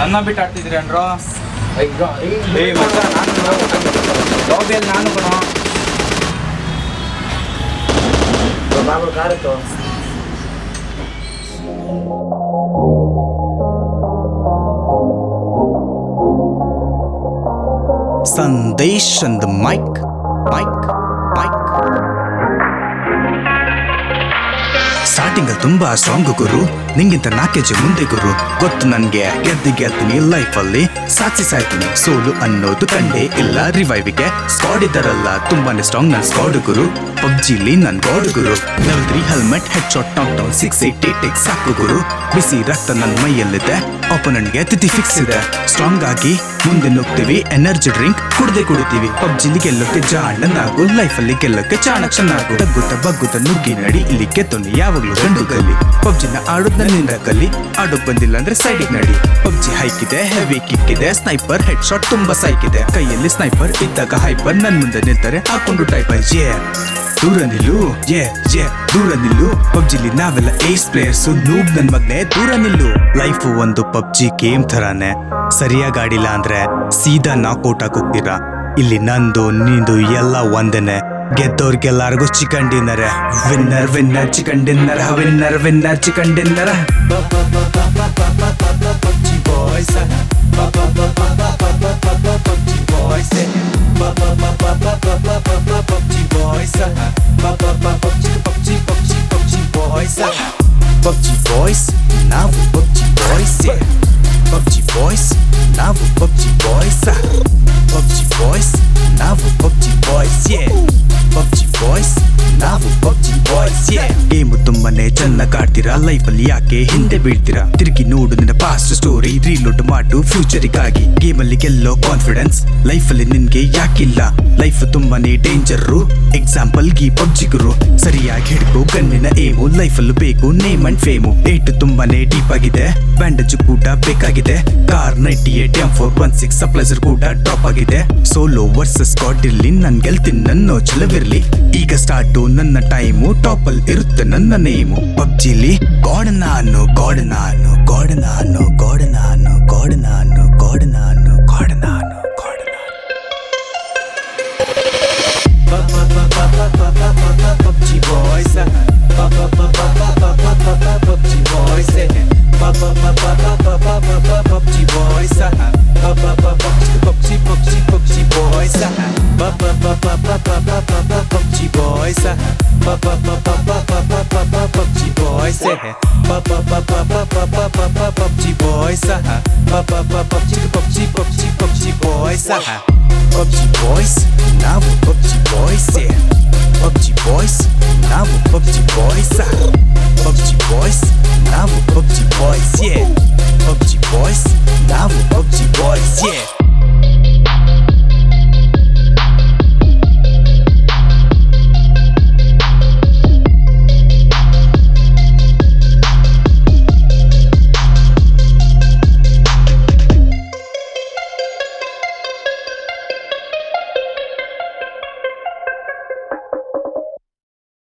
ನನ್ನ ಬಿಟ್ಟು ಆಡ್ತಿದ್ರಿ ಅನ್ರೋ ಏ ಮಚ್ಚ ನಾನು ಲಾಬಿಯಲ್ಲಿ ನಾನು ಕಣೋ ಬಾಬು ಕಾರುತ್ತೋ ಸಂದೇಶ್ ಅಂದ್ ಮೈಕ್ ಮೈಕ್ ಮೈಕ್ ಸ್ಟಾರ್ಟಿಂಗ್ ಅಲ್ಲಿ ತುಂಬಾ ಸ್ಟ್ರಾಂಗ್ ಗುರು ನಿಂಗಿಂತ ನಾಲ್ಕು ಮುಂದೆ ಗುರು ಗೊತ್ತು ನನ್ಗೆ ಗೆದ್ದು ಗೆಲ್ತೀನಿ ಲೈಫ್ ಅಲ್ಲಿ ಸಾಧಿಸಿ ಸಾಯ್ತೀನಿ ಸೋಲು ಅನ್ನೋದು ಕಂಡೇ ಇಲ್ಲ ರಿವೈವಿಗೆ ಸ್ಕಾಡ್ ಇದ್ದಾರಲ್ಲ ತುಂಬಾನೇ ಸ್ಟ್ರಾಂಗ್ ನನ್ ಸ್ಕಾಡ್ ಗುರು ಪಬ್ಜಿಲಿ ನನ್ ಗಾಡ್ ಗುರು level three helmet head shot knock down six eight eight ಸಾಕು ಗುರು ಬಿಸಿ ರಕ್ತ ನನ್ನ ಮೈಯಲ್ಲಿದೆ ಒಪೋನೆಂಟ್ಗೆ ತಿಥಿ ಫಿಕ್ಸ್ ಇದೆ ಸ್ಟ್ರಾಂಗ್ ಆಗಿ ಮುಂದೆ ನುಗ್ತೀವಿ ಎನರ್ಜಿ ಡ್ರಿಂಕ್ ಕುಡ್ದೆ ಕುಡಿತೀವಿ ಪಬ್ಜಿಲಿ ಗೆಲ್ಲೋಕೆ ಜಾಣನಾಗು ಲೈಫ್ ಅಲ್ಲಿ ಗೆಲ್ಲೋಕೆ ಚಾಣಕ್ಷನಾಗು ತಗ್ಗುತ್ತ ಬಗ್ಗುತ್ತ ನುಗ್ಗಿ ನಡಿ ಇಲ್ಲಿ ಕೆತ್ತೊಂದು ಯಾವಾಗ್ಲೂ ಗಂಡು ಗಲ್ಲಿ ಪಬ್ಜಿನ ಆಡೋದ್ ನನ್ನಿಂದ ಕಲಿ ಆಡೋಕ್ ಬಂದಿಲ್ಲ ಅಂದ್ರೆ ಸೈಡಿಗೆ ನಡಿ ಪಬ್ಜಿ ಹೈಕ್ ಇದೆ ಹೆವಿ ಕಿಕ್ ಇದೆ ಸ್ನೈಪರ್ ಹೆಡ್ ಶಾಟ್ ತುಂಬಾ ಸೈಕ್ ಇದೆ ಕೈಯಲ್ಲಿ ಸ್ನೈಪರ್ ಇದ್ದಾಗ ಹೈಪರ್ ನನ್ ಮುಂದೆ ನಿಲ್ತಾರೆ ಹಾಕೊಂಡು ಟೈಪರ್ ಜೇ ದೂರ ನಿಲ್ಲು ಏ ಏ ದೂರ ನಿಲ್ಲು ಪಬ್ಜಿಲಿ ನಾವೆಲ್ಲ ಏಸ್ ಪ್ಲೇಯರ್ಸ್ ನೂಬ್ ನನ್ ಮಗ್ನೆ ದೂರ ನಿಲ್ಲು ಲೈಫ್ ಒಂದು ಪಬ್ಜಿ ಗೇಮ್ ತರಾನೇ ಸರಿಯಾಗಿ ಆಡಿಲ್ಲ ಅಂದ್ರೆ ಸೀದಾ ನಾಕೌಟ್ ಹೋಗ್ತೀರಾ ಇಲ್ಲಿ ನಂದು ನಿಂದು ಎಲ್ಲ ಒಂದೇನೆ ಗೆದ್ದವ್ರಿಗೆಲ್ಲರಿಗೂ chicken dinner winner winner chicken dinner winner winner chicken dinner PUBG boys PUBG boys PUBG boys PUBG PUBG PUBG PUBG boys PUBG boys ನಾವು ಪಬ್ಜಿ ಬಾಯ್ಸ್ ಪಬ್ಜಿ ಬಾಯ್ಸ್ ನಾವು ಪಬ್ಜಿ ಬಾಯ್ಸ್ ಪಬ್ಜಿ ಬಾಯ್ಸ್ ನಾವು PUBG boys PUBG boys ನಾವು PUBG boys game ತುಂಬಾನೇ ಚೆನ್ನಾಗಿ ಆಡ್ತೀರಾ life ಅಲ್ಲಿ ಯಾಕೆ ಹಿಂದೆ ಬೀಳ್ತೀರಾ ತಿರುಗಿ ನೋಡು ನಿನ್ನ ಪಾಸ್ಟ್ ಸ್ಟೋರಿ ರೀಲೋಡ್ ಮಾಡು ಫ್ಯೂಚರಿಗಾಗಿ ಗೇಮ್ ಅಲ್ಲಿ ಗೆಲ್ಲೋ ಕಾನ್ಫಿಡೆನ್ಸ್ ಲೈಫ್ ಅಲ್ಲಿ ನಿನ್ಗೆ ಯಾಕಿಲ್ಲ ಲೈಫ್ ತುಂಬಾನೇ ಡೇಂಜರ್ ಎಕ್ಸಾಂಪಲ್ ಗಿ ಪಬ್ಜಿ ಗುರು ಸರಿಯಾಗಿ ಹಿಡ್ಕೋ ಗಣ್ಣಿನ ಏಮು ಲೈಫ್ ಅಲ್ಲೂ ಬೇಕು ನೇಮ್ ಅಂಡ್ ಫೇಮು ಏಟ್ ತುಂಬಾನೇ ಡೀಪ್ ಆಗಿದೆ ಬ್ಯಾಂಡೇಜ್ ಕೂಡ ಬೇಕಾಗಿದೆ car ninety eight M four one six suppressor ಕೂಡ ಡ್ರಾಪ್ ಆಗಿದೆ ಸೋಲೋ ವರ್ಸಸ್ ಸ್ಕಾಡ್ ಇರ್ಲಿ ನನ್ ಗೆಲ್ತೀನಿ ನನ್ನ ಚಲವಿರ್ಲಿ ಈಗ ಸ್ಟಾರ್ಟು ನನ್ನ ಟೈಮು ಟಾಪ್ ಅಲ್ಲಿ ಇರುತ್ತೆ ನನ್ನ ನೇಮು ಪಬ್ಜಿಲಿ ಗಾಡ್ ನಾನು ಗಾಡ್ ನಾನು ಗಾಡ್ ನಾನು ಗಾಡ್ ನಾನು ಗಾಡ್ ನಾನು ಗಾಡ್ ನಾನು ಗಾಡ್ ನಾನು ಗಾಡ್ ನಾನು PUBG boys PUBG boys PUBG boys PUBG PUBG PUBG boys PUBG boys PUBG boys PUBG boys PUBG PUBG PUBG PUBG boys PUBG boys ನಾವು PUBG boys PUBG boys ನಾವು PUBG boys PUBG boys ನಾವು PUBG boys yeah PUBG boys ನಾವು PUBG boys yeah